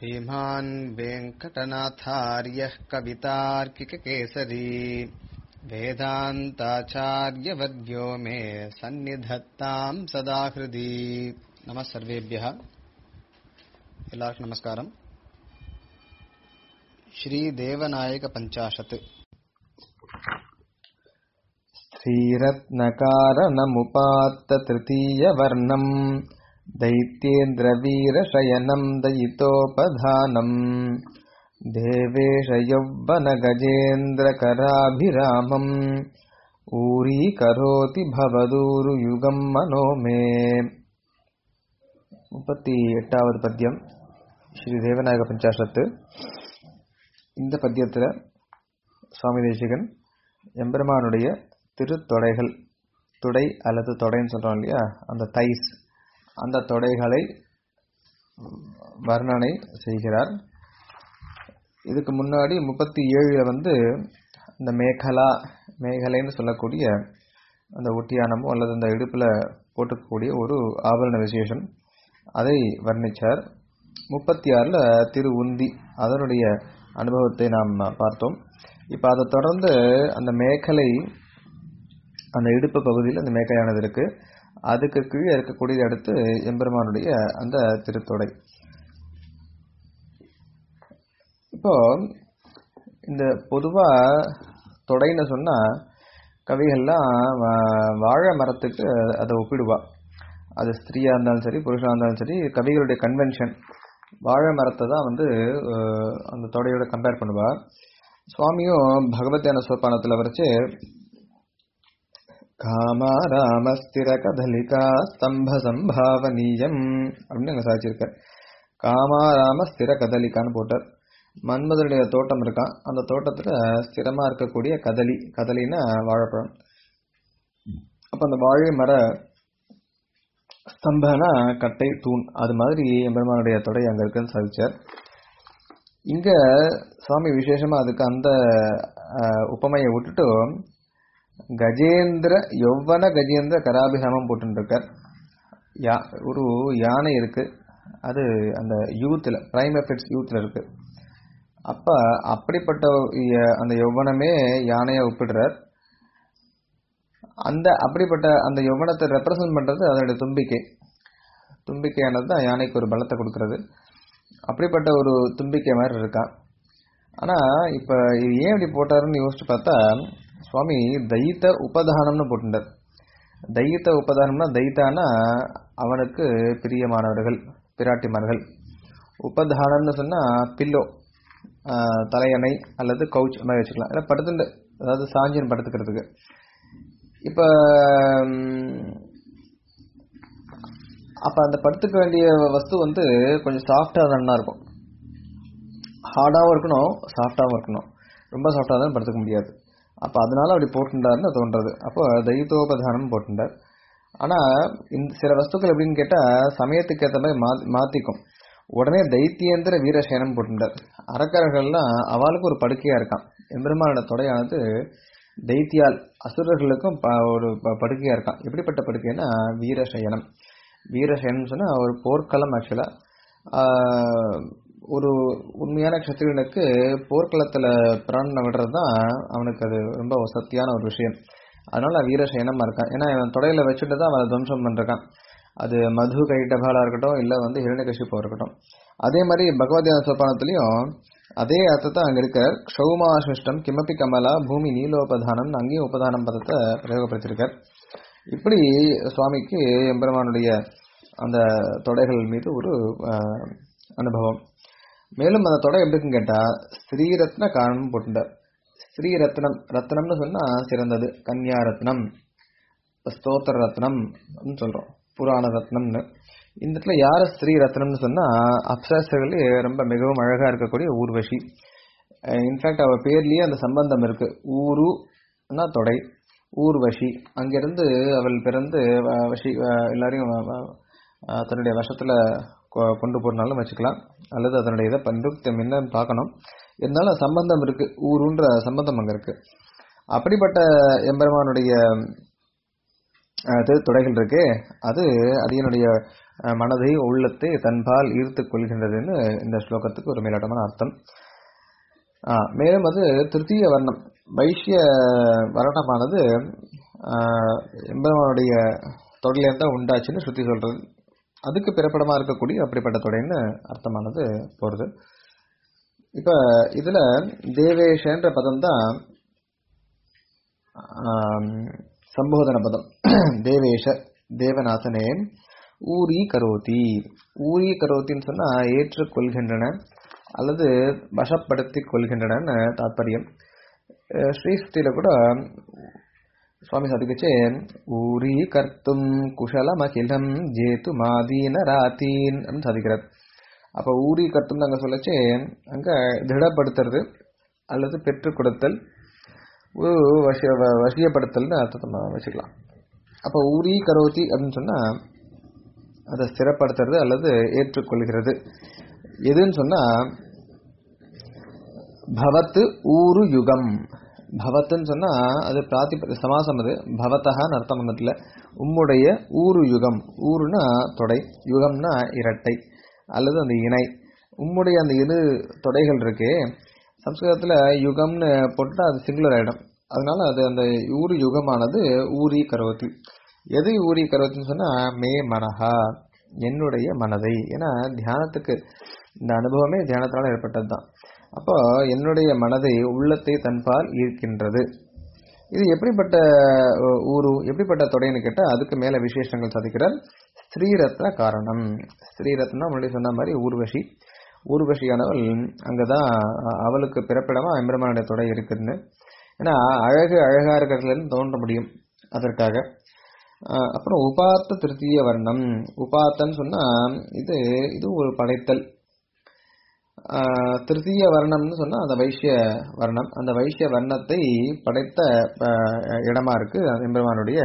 श्रीमान् वेङ्कटनाथार्यः कवितार्किककेसरी वेदान्ताचार्यवर्यो मे सन्निधत्ताम् सदा हृदि नमः सर्वेभ्यः எல்லாருக்கும் நமஸ்காரம் ஸ்ரீதேவநாயக பஞ்சாஷத் श्रीरत्नकारणमुपात्ततृतीयवर्णम् दैत्येन्द्रवीरशयनम् दयितोपधानम् देवेशयौवनगजेन्द्रकराभिरामम् ஊரீகரோதி பவதூருயுகம் மனோ மே முப்பத்தி எட்டாவது பத்தியம் ஸ்ரீ தேவநாயக பஞ்சாசத்து இந்த பத்தியத்தில் சுவாமி தேசிகன் எம்பெருமானுடைய திருத்தொடைகள் துடை அல்லது தொடைன்னு சொல்கிறோம் இல்லையா அந்த தைஸ் அந்த தொடைகளை வர்ணனை செய்கிறார் இதுக்கு முன்னாடி முப்பத்தி ஏழில் வந்து இந்த மேகலா மேகலைன்னு சொல்லக்கூடிய அந்த ஒட்டியானமோ அல்லது அந்த இடுப்பில் போட்டுக்கக்கூடிய ஒரு ஆபரண விசேஷம் அதை வர்ணித்தார் முப்பத்தி ஆறில் திரு உந்தி அதனுடைய அனுபவத்தை நாம் பார்த்தோம் இப்போ அதை தொடர்ந்து அந்த மேகலை அந்த இடுப்பு பகுதியில் அந்த மேக்கையானது இருக்கு அதுக்கு கீழே இருக்கக்கூடியது அடுத்து எம்பெருமானுடைய அந்த திருத்தொடை இப்போ இந்த பொதுவாக தொடைன்னு சொன்னால் கவிகள்லாம் வாழை மரத்துக்கு அதை ஒப்பிடுவா அது ஸ்திரீயாக இருந்தாலும் சரி புருஷனாக இருந்தாலும் சரி கவிகளுடைய கன்வென்ஷன் வாழை மரத்தை தான் வந்து அந்த தொடையோட கம்பேர் பண்ணுவா சுவாமியும் பகவத்யான சோப்பானத்தில் வரைச்சு காமா ராமஸ்திர கதலிகா ஸ்தம்ப சம்பாவனீயம் அப்படின்னு அங்கே சாதிச்சிருக்கார் காமா ராம ஸ்திர கதலிகான்னு போட்டார் மன்மதனுடைய தோட்டம் இருக்கான் அந்த தோட்டத்தில் ஸ்திரமாக இருக்கக்கூடிய கதலி கதலின்னா வாழைப்பழம் அப்போ அந்த வாழை மர ஸ்தம்பனா கட்டை தூண் அது மாதிரி எம்பெருமானுடைய தொடை அங்கே இருக்குன்னு சாதிச்சார் இங்கே சுவாமி விசேஷமாக அதுக்கு அந்த உப்பமையை விட்டுட்டு கஜேந்திர யௌவன கஜேந்திர கராபிராமம் போட்டுருக்கார் யா ஒரு யானை இருக்கு அது அந்த யூத்தில் பிரைம் எஃபெக்ட்ஸ் யூத்தில் இருக்கு அப்போ அப்படிப்பட்ட அந்த யௌவனமே யானையை ஒப்பிடுறார் அந்த அப்படிப்பட்ட அந்த யௌவனத்தை ரெப்ரசன்ட் பண்ணுறது அதனுடைய தும்பிக்கை தும்பிக்கையானது தான் யானைக்கு ஒரு பலத்தை கொடுக்கறது அப்படிப்பட்ட ஒரு தும்பிக்கை மாதிரி இருக்கான் ஆனால் இப்போ இது ஏன் இப்படி போட்டாருன்னு யோசிச்சு பார்த்தா சுவாமி தைத்த உபதானம்னு போட்டுட்டார் தைத்த உபதானம்னா தைத்தானா அவனுக்கு பிரியமானவர்கள் பிராட்டிமார்கள் உபதானம்னு சொன்னால் பில்லோ தலையணை அல்லது கவுச் மாதிரி வச்சுக்கலாம் இல்லை படுத்துட்டு அதாவது சாஞ்சின் படுத்துக்கிறதுக்கு இப்போ அப்போ அந்த படுத்துக்க வேண்டிய வஸ்து வந்து கொஞ்சம் சாஃப்டாக தானே இருக்கும் ஹார்டாகவும் இருக்கணும் சாஃப்டாகவும் இருக்கணும் ரொம்ப சாஃப்டாக தான் படுத்துக்க முடியாது அப்போ அதனால அப்படி போட்டுட்டாருன்னு தோன்றது அப்போ தைத்தோபதானம் போட்டுட்டார் ஆனால் இந்த சில வஸ்துக்கள் எப்படின்னு கேட்டால் சமயத்துக்கு ஏற்ற மாதிரி மா மாற்றிக்கும் உடனே தைத்தியந்திர வீரசேனம் போட்டுட்டார் அறக்கர்கள்லாம் அவளுக்கு ஒரு படுக்கையாக இருக்கான் எம்பெருமானோட தொடையானது தைத்தியால் அசுரர்களுக்கும் ஒரு படுக்கையாக இருக்கான் எப்படிப்பட்ட படுக்கைன்னா வீரசயனம் வீரசயனம் சொன்னால் ஒரு போர்க்களம் ஆக்சுவலாக ஒரு உண்மையான கஷத்திரியனுக்கு போர்க்களத்தில் பிராணனை விடுறது தான் அவனுக்கு அது ரொம்ப வசத்தியான ஒரு விஷயம் அதனால வீரசயனமாக இருக்கான் ஏன்னா அவன் தொடையில வச்சுட்டு தான் அவனை துவம்சம் பண்ணிருக்கான் அது மது கைட்டபாலாக இருக்கட்டும் இல்லை வந்து ஹிரண்யகஷிப்பாக இருக்கட்டும் அதே மாதிரி பகவத்யான சோபானத்துலேயும் அதே அர்த்தத்தை அங்கே இருக்க க்ஷௌமாசிஷ்டம் கிமப்பி கமலா பூமி நீலோபதானம் அங்கேயும் உபதானம் பதத்தை பிரயோகப்படுத்தியிருக்கார் இப்படி சுவாமிக்கு எம்பெருமானுடைய அந்த தொடைகள் மீது ஒரு அனுபவம் மேலும் அந்த தொடை எப்படி இருக்குன்னு கேட்டால் ஸ்ரீரத்ன காரணம் போட்டுட்டார் ஸ்ரீ ரத்னம் ரத்னம்னு சொன்னால் சிறந்தது கன்யா ரத்னம் ஸ்தோத்திர ரத்னம் சொல்கிறோம் புராண ரத்னம்னு இந்த இடத்துல யார் ஸ்ரீ ரத்னம்னு சொன்னால் அப்சரசர்களே ரொம்ப மிகவும் அழகாக இருக்கக்கூடிய ஊர்வசி இன்ஃபேக்ட் அவள் பேர்லேயே அந்த சம்பந்தம் இருக்கு ஊருன்னா தொடை ஊர்வசி அங்கிருந்து அவள் பிறந்து வசி எல்லாரையும் தன்னுடைய வசத்தில் கொண்டு போனாலும் வச்சுக்கலாம் அல்லது அதனுடைய இதை பண்ருத்தம் என்னன்னு பார்க்கணும் இருந்தாலும் சம்பந்தம் இருக்கு ஊருன்ற சம்பந்தம் அங்கே இருக்கு அப்படிப்பட்ட எம்பெருமானுடைய அது தொடைகள் இருக்கு அது அடியனுடைய அஹ், மனதை உள்ளத்தை தன்பால் ஈர்த்துக் கொள்கின்றதுன்னு இந்த ஸ்லோகத்துக்கு ஒரு மேலோட்டமான அர்த்தம் ஆ, மேலும் அது திருத்தீய வர்ணம் வைஷ்ய வர்ணமானது ஆஹ், எம்பெருமானுடைய தொடையிலேருந்து தான் உண்டாச்சுன்னு ஸ்ருதி சொல்றது அதுக்கு பிறப்படமா இருக்கக்கூடிய அப்படிப்பட்ட தொடைன்னு அர்த்தமானது போறது இப்ப இதுல தேவேஷன்ற பதம் தான் சம்போதன பதம் தேவேஷ தேவநாதனே ஊரி கரோதி ஊரி கரோத்தின்னு சொன்னா ஏற்றுக்கொள்கின்றன அல்லது வசப்படுத்திக் கொள்கின்றன தாற்பயம் அஹ் ஸ்ரீஸ்தியில கூட சுவாமி சாதிக்கச்சே ஊரி கர்த்தும் குஷலமகிலம் ஜேத்து மாதீன ராத்தீன் அப்படின்னு சாதிக்கிறார் அப்ப ஊரி கர்த்தும் அங்க சொல்லச்சே அங்க திடப்படுத்துறது அல்லது பெற்றுக் கொடுத்தல் ஒரு வசிய வ- வசியப்படுத்தல்னு அர்த்தத்தை நம்ம வச்சுக்கலாம் அப்ப ஊரி கரோதி அப்படின்னு சொன்னா அதை ஸ்திரப்படுத்துறது அல்லது ஏற்றுக்கொள்கிறது எதுன்னு சொன்னா பவத்து ஊரு யுகம் பவத்துன்னு சொன்னா அது பிராத்தி சமாசம் அது பவத்தகான்னு அர்த்தம் வந்ததுல உம்முடைய ஊரு யுகம் ஊருனா தொடை யுகம்னா இரட்டை அல்லது அந்த இணை உம்முடைய அந்த இரு தொடைகள் இருக்கே சம்ஸ்கிருதத்துல யுகம்னு போட்டுட்டா அது சிங்குலர் ஆயிடும் அதனால அது அந்த ஊரு யுகமானது ஊரி கரோதி எது ஊரி கரோத்தின்னு சொன்னா மே மனஹா என்னுடைய மனதை ஏன்னா தியானத்துக்கு இந்த அனுபவமே தியானத்தினால ஏற்பட்டது தான் அப்போ என்னுடைய மனதை உள்ளத்தை தன்பால் ஈர்க்கின்றது இது எப்படிப்பட்ட அஹ், ஊரு எப்படிப்பட்ட தொடைன்னு கேட்டா அதுக்கு மேல விசேஷங்கள் சாதிக்கிறார் ஸ்ரீரத்ன காரணம் ஸ்ரீரத்னா முன்னாடி சொன்ன மாதிரி ஊர்வசி ஊர்வசியானவள் அங்கதான் அஹ், அவளுக்கு பிறப்பிடமா எம்பெருமானுடைய தொடை இருக்குதுன்னு ஏன்னா அழகு அழகா இருக்கிறதுல இருந்து தோன்ற முடியும் அதற்காக அஹ், அப்புறம் உபாத்த திருத்தீய வர்ணம் உபாத்தன்னு சொன்னா இது இது ஒரு படைத்தல் ஆஹ் திருத்தீய வர்ணம்னு சொன்னா அந்த வைஷ்ய வர்ணம் அந்த வைஷ்ய வர்ணத்தை படைத்த ஆஹ், இடமா இருக்கு எம்பெருமானுடைய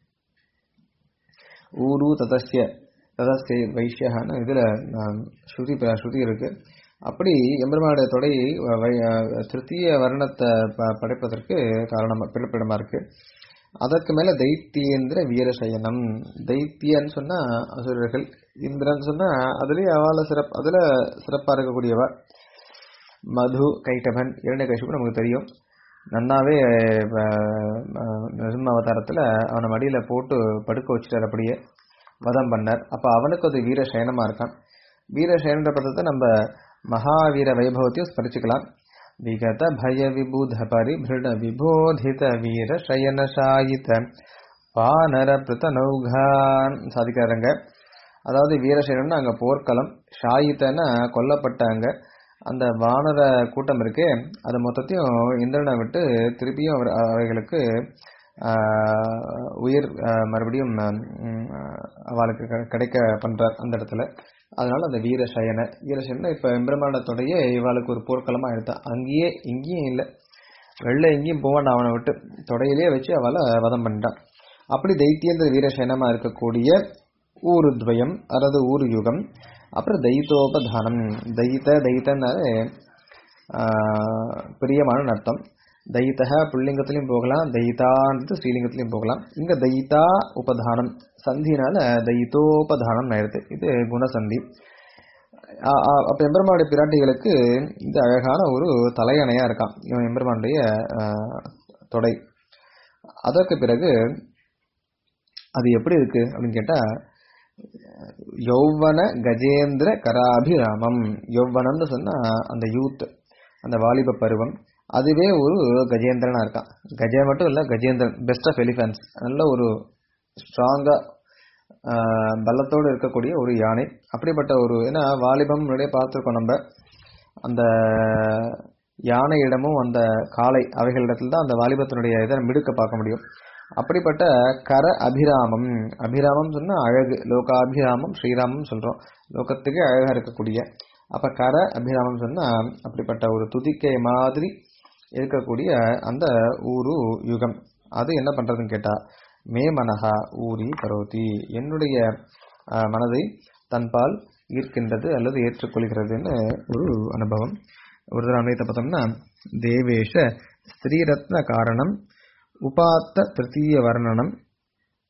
ஊரு ததஸ்ய ததஸ்ய வைஷ்யகான்னு இதுல ஆஹ், ஸ்ருதி ப- ஸ்ருதி இருக்கு அப்படி எம்பெருமானுடைய தொடை வ- வை- ஆஹ், திருத்தீய வர்ணத்தை ப- படைப்பதற்கு காரணமா பிறப்பிடமா இருக்கு அதற்கு மேல தைத்தியேந்திர வீரசயனம் தைத்தியன்னு சொன்னா அசுரர்கள் இந்திரன் சொன்னா அதுலயே அவள சிறப்பு அதுல சிறப்பா இருக்கக்கூடியவ மது கைட்டபன் இரண்யகசிபு நமக்கு தெரியும் நன்னாவே அஹ், அஹ், நரசிம்ம அவதாரத்துல அவனை மடியில போட்டு படுக்க வச்சுட்டார் அப்படியே வதம் பண்ணார் அப்ப அவனுக்கு அது வீர சயனமா இருக்கான் வீர சயனன்ற பதத்தை நம்ம மகாவீர வைபவத்தையும் ஸ்மரிச்சுக்கலாம் விகத பய விபூத பரிபிருட விபோதித வீர சயன சாயித வானர பிரதனௌகான் சாதிக்கிறாங்க அதாவது வீரசேனன் அங்க போர்க்களம் ஷாயித்தன கொல்லப்பட்டாங்க அந்த வானர கூட்டம் இருக்கே அது மொத்தத்தையும் இந்திரனை விட்டு திருப்பியும் அவர் அவைகளுக்கு ஆஹ், உயிர் ஆஹ், மறுபடியும் ம், அவளுக்கு க- கிடைக்க பண்றார் அந்த இடத்துல அதனால அந்த வீரசயன வீரசயன இப்ப எம்பெருமானத்தோடைய இவாளுக்கு ஒரு போர்க்களமா எடுத்தா அங்கேயே இங்கேயும் இல்லை வெளில எங்கேயும் போவான் அவனை விட்டு தொடையிலே வச்சு அவளை வதம் பண்ணிட்டான் அப்படி தைத்தியேந்திர வீரசேனமா இருக்கக்கூடிய ஊருத்வயம் அதாவது ஊரு யுகம் அப்புறம் தைத்தோபதானம் தைத்த தைத்தன்னாலே ஆஹ், பிரியமான அர்த்தம் தைத்தக புல்லிங்கத்திலையும் போகலாம் தைத்தான்றது ஸ்ரீலிங்கத்திலையும் போகலாம் இங்க தைத்தா உபதானம் சந்தினால தைத்தோபதானம் ஆயிடுது இது குணசந்தி ஆ- ஆ- அப்ப எம்பெருமானுடைய பிராட்டிகளுக்கு இது அழகான ஒரு தலையணையா இருக்கான் இவன் எம்பெருமானுடைய ஆஹ், தொடை அதற்கு பிறகு அது எப்படி இருக்கு அப்படின்னு கேட்டா யௌவன கஜேந்திர கராபிராமம் யௌவனம்னு சொன்னா அந்த யூத் அந்த வாலிப பருவம் அதுவே ஒரு கஜேந்திரனா இருக்கான் கஜ மட்டும் இல்ல கஜேந்திரன் பெஸ்ட் ஆஃப் எலிஃபென்ட்ஸ் நல்ல ஒரு ஸ்ட்ராங்கா பலத்தோடு இருக்கக்கூடிய ஒரு யானை அப்படிப்பட்ட ஒரு ஏன்னா வாலிபம் முன்னாடியே பார்த்துருக்கோம் நம்ம அந்த யானையிடமும் அந்த காளை அவைகளிடத்தில் தான் அந்த வாலிபத்தினுடைய இதை மிடுக்க பார்க்க முடியும் அப்படிப்பட்ட கர அபிராமம் அபிராமம் சொன்னா அழகு லோகாபிராமம் ஸ்ரீராமம் சொல்றோம் லோகத்துக்கே அழகா இருக்கக்கூடிய அப்ப கர அபிராமம் சொன்னா அப்படிப்பட்ட ஒரு துதிக்கை மாதிரி இருக்கக்கூடிய அந்த ஊரு யுகம் அது என்ன பண்றதுன்னு கேட்டா மே மனஹா ஊரி கரோதி என்னுடைய அஹ், மனதை தன்பால் ஈர்க்கின்றது அல்லது ஏற்றுக்கொள்கிறதுன்னு ஒரு அனுபவம் ஒரு தடவை அன்வைத்த பார்த்தோம்னா தேவேஷ ஸ்ரீரத்ன காரணம் உபாத்த திருத்தீய வர்ணனம்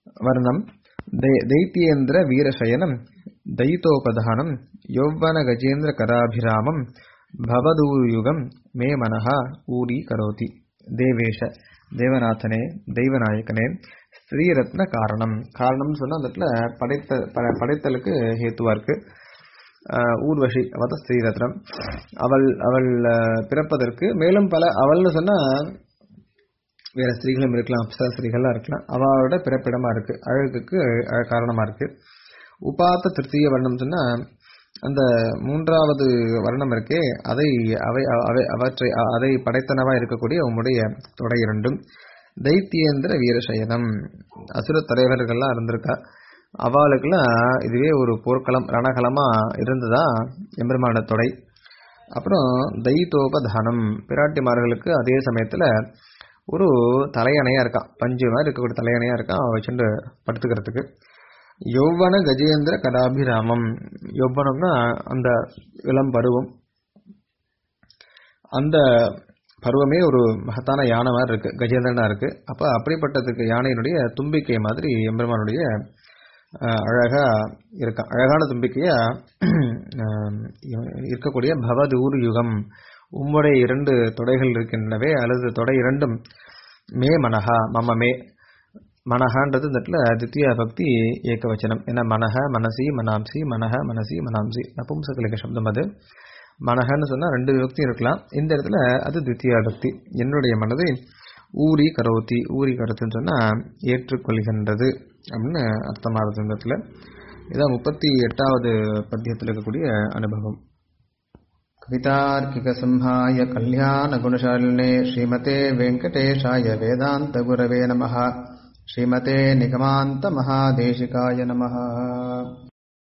வர்ணம் தை- தைத்தியேந்திர வீரசயனம் தைத்தோபதானம் யௌவன கஜேந்திர கராபிராமம் பவதூயுகம் மே மனஹா ஊரி கரோதி தேவேஷ தேவநாதனே தெய்வநாயகனே ஸ்ரீரத்ன காரணம் காரணம்னு சொன்னா அந்த இடத்துல படைத்த ப- படைத்தலுக்கு ஹேத்துவா இருக்கு ஆஹ் ஊர்வஷி அவத ஸ்ரீரத்னம் அவள் அவள் ஆஹ், பிறப்பதற்கு மேலும் பல அவள்னு சொன்னா வேற ஸ்திரீகளும் இருக்கலாம் அப்சர ஸ்திரீகள்லாம் இருக்கலாம் அவளோட பிறப்பிடமா இருக்கு அழகுக்கு அழ- காரணமா இருக்கு உபாத்த திருத்தீய வர்ணம் சொன்னா அந்த மூன்றாவது வர்ணம் இருக்கே அதை அவை அவை அவற்றை அ- அதை படைத்தனவா இருக்கக்கூடிய உம்முடைய தொடை இரண்டும் தைத்தியேந்திர வீரசயனம் அசுர தலைவர்கள்லாம் இருந்திருக்கா அவளுக்கெல்லாம் இதுவே ஒரு போர்க்களம் ரணகலமா இருந்ததா எம்பெருமான தொடை அப்புறம் தைத்தோபதானம் பிராட்டிமார்களுக்கு அதே சமயத்துல ஒரு தலையணையா இருக்கான் பஞ்சு மாதிரி இருக்கக்கூடிய தலையணையா இருக்கான் அவன் வச்சுட்டு படுத்துக்கிறதுக்கு யௌவன கஜேந்திர கடாபிராமம் யௌவனம்னா அந்த இளம் பருவம் அந்த பருவமே ஒரு மகத்தான யானை மாதிரி இருக்கு கஜேந்திரனா இருக்கு அப்ப அப்படிப்பட்டதுக்கு யானையினுடைய தும்பிக்கை மாதிரி எம்பெருமானுடைய அஹ், அழகா இருக்கான் அழகான தும்பிக்கையா அஹ், இருக்கக்கூடிய பவதூர் யுகம் உம்முடைய இரண்டு தொடைகள் இருக்கின்றனவே அல்லது தொடை இரண்டும் மே மனஹா மம மே மனஹான்றது இந்த இடத்துல தித்திய பக்தி ஏகவச்சனம் ஏன்னா மனஹ மனசி மனாம்சி மனஹ மனசி மனாம்சி நபும்சகலிக சப்தம் அது மனஹன்னு சொன்னா ரெண்டு விபக்தி இருக்கலாம் இந்த இடத்துல அது தித்தியா பக்தி என்னுடைய மனதை ஊரி கரோத்தி ஊரி கருத்துன்னு சொன்னா ஏற்றுக்கொள்கின்றது அப்படின்னு அர்த்தமாகுது இந்த இடத்துல இதான் முப்பத்தி எட்டாவது பத்தியத்தில் இருக்கக்கூடிய அனுபவம் कवितार्किकसंहाय कल्याणगुणशालिने श्रीमते वेङ्कटेशाय वेदान्तगुरवे नमः श्रीमते निगमान्तमहादेशिकाय नमः